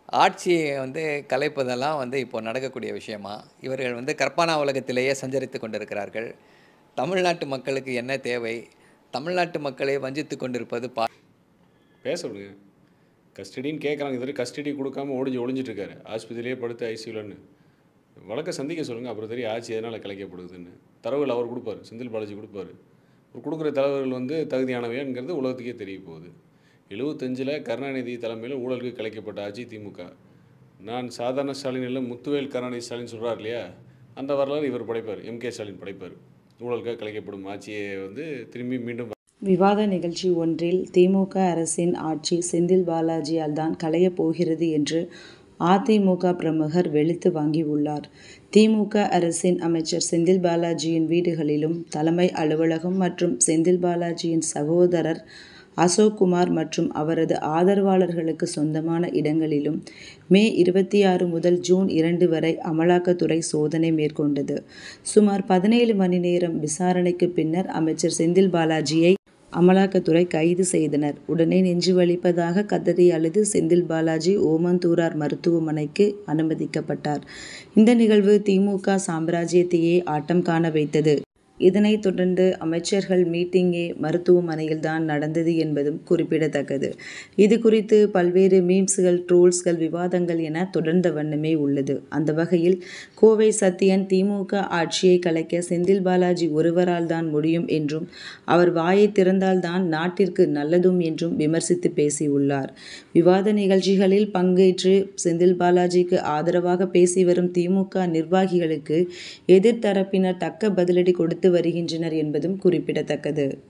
ஆட்சியை வந்து கலைப்பதெல்லாம் வந்து இப்போ நடக்கக்கூடிய விஷயமா இவர்கள் வந்து கற்பனா உலகத்திலேயே சஞ்சரித்து கொண்டிருக்கிறார்கள் தமிழ்நாட்டு மக்களுக்கு என்ன தேவை தமிழ்நாட்டு மக்களை வஞ்சித்து கொண்டிருப்பது பா பேச விடுங்க கஸ்டடின்னு கேட்குறாங்க இது வரைக்கும் கஸ்டடி கொடுக்காம ஒளிஞ்சு ஒளிஞ்சிட்டு இருக்காரு ஆஸ்பத்திரியிலே படுத்து ஐசியூலன்னு வழக்கை சந்திக்க சொல்லுங்கள் அப்புறம் தெரியும் ஆட்சி எதனால் கலைக்கப்படுதுன்னு தரவுகள் அவர் கொடுப்பாரு செந்தில் பாலாஜி கொடுப்பாரு அவர் கொடுக்குற தலைவர்கள் வந்து தகுதியானவையாங்கிறது உலகத்துக்கே தெரிய போகுது எழுபத்தஞ்சில் கருணாநிதி தலைமையில் ஊழலுக்கு கலைக்கப்பட்ட ஆட்சி திமுக நான் சாதாரண ஸ்டாலின் இல்லை முத்துவேல் கருணாநிதி ஸ்டாலின் சொல்கிறார் இல்லையா அந்த வரலாறு இவர் படைப்பார் எம்கே ஸ்டாலின் படைப்பார் ஊழலுக்காக கலைக்கப்படும் ஆட்சியை வந்து திரும்பி மீண்டும் விவாத நிகழ்ச்சி ஒன்றில் திமுக அரசின் ஆட்சி செந்தில் பாலாஜியால் தான் களையப் போகிறது என்று அதிமுக பிரமுகர் வெளுத்து வாங்கியுள்ளார் திமுக அரசின் அமைச்சர் செந்தில் பாலாஜியின் வீடுகளிலும் தலைமை அலுவலகம் மற்றும் செந்தில் பாலாஜியின் சகோதரர் அசோக்குமார் மற்றும் அவரது ஆதரவாளர்களுக்கு சொந்தமான இடங்களிலும் மே இருபத்தி ஆறு முதல் ஜூன் இரண்டு வரை அமலாக்கத்துறை சோதனை மேற்கொண்டது சுமார் பதினேழு மணி நேரம் விசாரணைக்கு பின்னர் அமைச்சர் செந்தில் பாலாஜியை அமலாக்கத்துறை கைது செய்தனர் உடனே நெஞ்சு வலிப்பதாக கதறி அழுது செந்தில் பாலாஜி ஓமந்தூரார் மருத்துவமனைக்கு அனுமதிக்கப்பட்டார் இந்த நிகழ்வு திமுக சாம்ராஜ்யத்தையே ஆட்டம் காண வைத்தது இதனைத் தொடர்ந்து அமைச்சர்கள் மீட்டிங்கே மருத்துவமனையில் தான் நடந்தது என்பதும் குறிப்பிடத்தக்கது இது குறித்து பல்வேறு மீம்ஸ்கள் ட்ரோல்ஸ்கள் விவாதங்கள் என தொடர்ந்த வண்ணமே உள்ளது அந்த வகையில் கோவை சத்தியன் திமுக ஆட்சியை கலைக்க செந்தில் பாலாஜி ஒருவரால் தான் முடியும் என்றும் அவர் வாயை திறந்தால்தான் நாட்டிற்கு நல்லதும் என்றும் விமர்சித்து பேசியுள்ளார் விவாத நிகழ்ச்சிகளில் பங்கேற்று செந்தில் பாலாஜிக்கு ஆதரவாக பேசி வரும் திமுக நிர்வாகிகளுக்கு எதிர்த்தரப்பினர் தக்க பதிலடி கொடுத்து வருகின்றனர் என்பதும் குறிப்பிடத்தக்கது